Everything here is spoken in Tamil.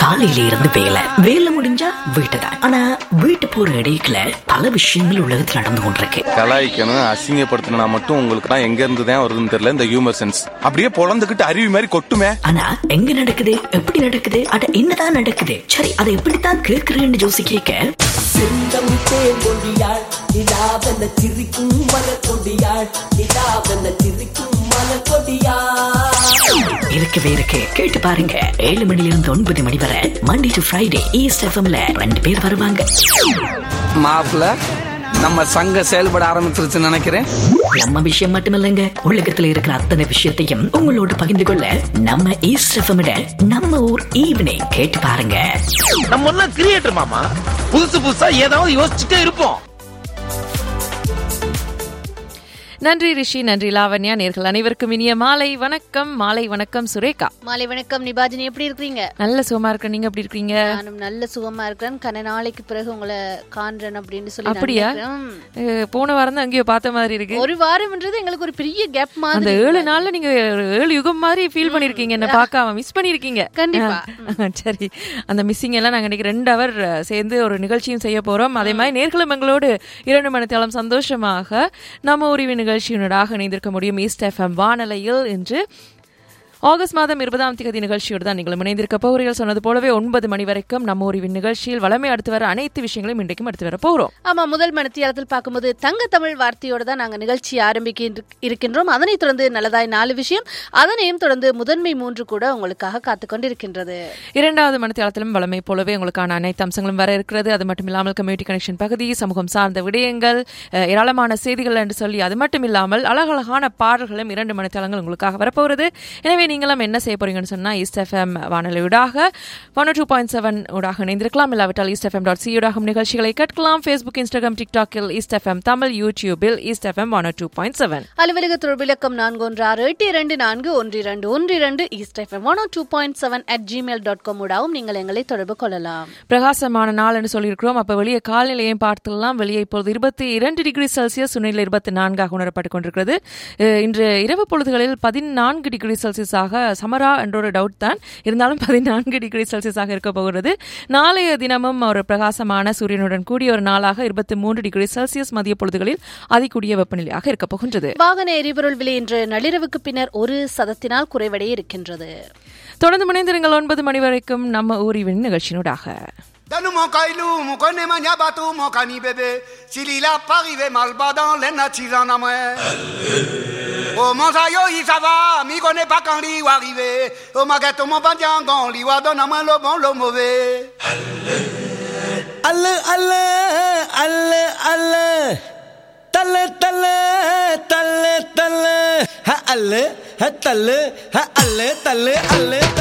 காலையில இருந்து வேலை வேலை முடிஞ்சா வீட்டு தான் ஆனா வீட்டு போற இடையில பல விஷயங்கள் உலகத்தில் நடந்து கொண்டிருக்கு கலாய்க்கணும் அசிங்கப்படுத்தணும்னா மட்டும் உங்களுக்கு தான் எங்க இருந்து தான் வருதுன்னு தெரியல இந்த ஹியூமர் சென்ஸ் அப்படியே பொழந்துகிட்டு அருவி மாதிரி கொட்டுமே ஆனா எங்க நடக்குது எப்படி நடக்குது அட என்னதான் நடக்குது சரி அதை எப்படித்தான் கேட்கிறேன்னு ஜோசி கேட்க செந்தம் தேங்கொடியாள் நிலாவென சிரிக்கும் மலர்கொடியாள் நிலாவென சிரிக்கும் மலர்கொடியாள் இருக்கவே இருக்கு கேட்டு பாருங்க ஏழு மணில இருந்து ஒன்பது மணி வரை மண்டே டு ஃப்ரைடே ஈஸ்ட் எஃப்எம்ல ரெண்டு பேர் வருவாங்க மாப்பிள்ள நம்ம சங்கம் செயல்பட ஆரம்பிச்சிருச்சுன்னு நினைக்கிறேன் நம்ம விஷயம் மட்டுமில்லைங்க உலகத்துல இருக்கிற அத்தனை விஷயத்தையும் உங்களோட பகிர்ந்து கொள்ள நம்ம ஈஸ்ட் எஃப்எம் நம்ம ஊர் ஈவினிங் கேட்டு பாருங்க நம்ம எல்லாம் கிரியேட்டர் மாமா புதுசு புதுசா ஏதாவது யோசிச்சுட்டே இருப்போம் நன்றி ரிஷி நன்றி லாவண்யா நேர்கள் அனைவருக்கும் இனிய மாலை வணக்கம் மாலை வணக்கம் சுரேகா மாலை வணக்கம் நிபாஜினி எப்படி இருக்கீங்க நல்ல சுகமா இருக்க நீங்க எப்படி இருக்கீங்க நானும் நல்ல சுகமா இருக்கிறேன் கன நாளைக்கு பிறகு உங்களை காண்றேன் அப்படின்னு சொல்லி நான் அப்படியா நினைக்கிறேன். அஹ், போன வாரம் தான் அங்கேயோ பார்த்த மாதிரி இருக்கு ஒரு வாரம்ன்றது எங்களுக்கு ஒரு பெரிய கேப் அந்த மாதிரி ஏழு நாள்ல நீங்க ஒரு ஏழு யுகம் மாதிரி ஃபீல் பண்ணிருக்கீங்க என்ன பார்க்காம மிஸ் பண்ணிருக்கீங்க கண்டிப்பா. சரி அந்த மிஸ்ஸிங் எல்லாம் நாங்க இன்னைக்கு ரெண்டு அவர் சேர்ந்து ஒரு நிகழ்ச்சியும் செய்ய போறோம் அதே மாதிரி நேர்களும் எங்களோடு இரண்டு மணி தேலம் சந்தோஷமாக நம்ம உரிவு நிகழ்ச்சியினராக இணைந்திருக்க முடியும் ஈஸ்ட் எஃப்எம் வானலையில் இன்று ஆகஸ்ட் மாதம் இருபதாம் தேதி நிகழ்ச்சியோடு தான் நீங்கள் இணைந்திருக்க போகிறீர்கள் சொன்னது போலவே ஒன்பது மணி வரைக்கும் நம்ம உரிவின் நிகழ்ச்சியில் வளமை அடுத்து வர அனைத்து விஷயங்களையும் இன்றைக்கும் அடுத்து வர போகிறோம் ஆமா முதல் மனத்தியாலத்தில் பார்க்கும்போது தங்க தமிழ் வார்த்தையோட தான் நாங்க நிகழ்ச்சி ஆரம்பிக்க இருக்கின்றோம் அதனைத் தொடர்ந்து நல்லதாய் நாலு விஷயம் அதனையும் தொடர்ந்து முதன்மை மூன்று கூட உங்களுக்காக காத்து கொண்டிருக்கின்றது இரண்டாவது மனத்தியாலத்திலும் வளமை போலவே உங்களுக்கான அனைத்து அம்சங்களும் வர இருக்கிறது அது மட்டும் இல்லாமல் கம்யூனிட்டி கனெக்ஷன் பகுதி சமூகம் சார்ந்த விடயங்கள் அஹ், ஏராளமான செய்திகள் என்று சொல்லி அது மட்டும் இல்லாமல் அழகழகான பாடல்களும் இரண்டு மணித்தளங்கள் உங்களுக்காக வரப்போகிறது எனவே நீங்களும் என்ன செய்ய போறீங்கன்னு சொன்னா ஈஸ்ட் எஃப்எம் வானொலி ஊடாக ஒன் டூ பாயிண்ட் செவன் ஊடாக இணைந்திருக்கலாம் இல்லாவிட்டால் ஈஸ்ட் எஃப்எம் டாட் சி ஊடாகும் நிகழ்ச்சிகளை கேட்கலாம் ஃபேஸ்புக் இன்ஸ்டாகிராம் டிக்டாக்கில் ஈஸ்ட் எஃப்எம் தமிழ் யூடியூபில் East FM one two point seven அலுவலக தொடர்பிலக்கம் நான்கு ஒன்று ஆறு எட்டு இரண்டு நான்கு ஒன்று இரண்டு ஒன்று இரண்டு East FM one two point seven at Gmail dot com ஊடாகவும் நீங்கள் எங்களை தொடர்பு கொள்ளலாம் பிரகாசமான நாள் என்று சொல்லியிருக்கிறோம் அப்ப வெளியே காலநிலையும் பார்த்துலாம் வெளியே இப்பொழுது இருபத்தி இரண்டு டிகிரி செல்சியஸ் சுனையில் இருபத்தி நான்காக உணரப்பட்டுக் கொண்டிருக்கிறது அஹ் இன்று இரவு பொழுதுகளில் பதினான்கு டிகிரி செல்சியஸாக சமரா என்ற ஒரு டவுட் தான் இருந்தாலும் பதினான்கு டிகிரி செல்சியஸாக இருக்க போகிறது நாளைய தினமும் ஒரு பிரகாசமான சூரியனுடன் கூடிய ஒரு நாளாக இருபத்தி மூன்று டிகிரி செல்சியஸ் மதிய பொழுதுகளில் அதிகூடிய வெப்பநிலையாக இருக்க போகின்றது வாகன எரிபொருள் விலை இன்று நள்ளிரவுக்கு பின்னர் ஒரு சதத்தினால் குறைவடைய இருக்கின்றது தொடர்ந்து முனைந்திருங்கள் ஒன்பது மணி வரைக்கும் நம்ம ஊரிவின் நிகழ்ச்சியினூடாக Donne mon caillou, mon connaît ma bateau, mon cani bébé. S'il il a pas arrivé mal bas dans les natis en amoué. Oh mon sayo, il ça va, mi connaît pas quand il va arriver. Oh ma gâteau, mon bandiangon, il va donner à moi le bon, le mauvais. அல்ல அல்ல அல்ல அல்ல தல்ல தல்ல தல்ல தல்ல ஹ அல்ல ஹ தல்லு ஹ அல்ல தல்லு அல்ல தல்லு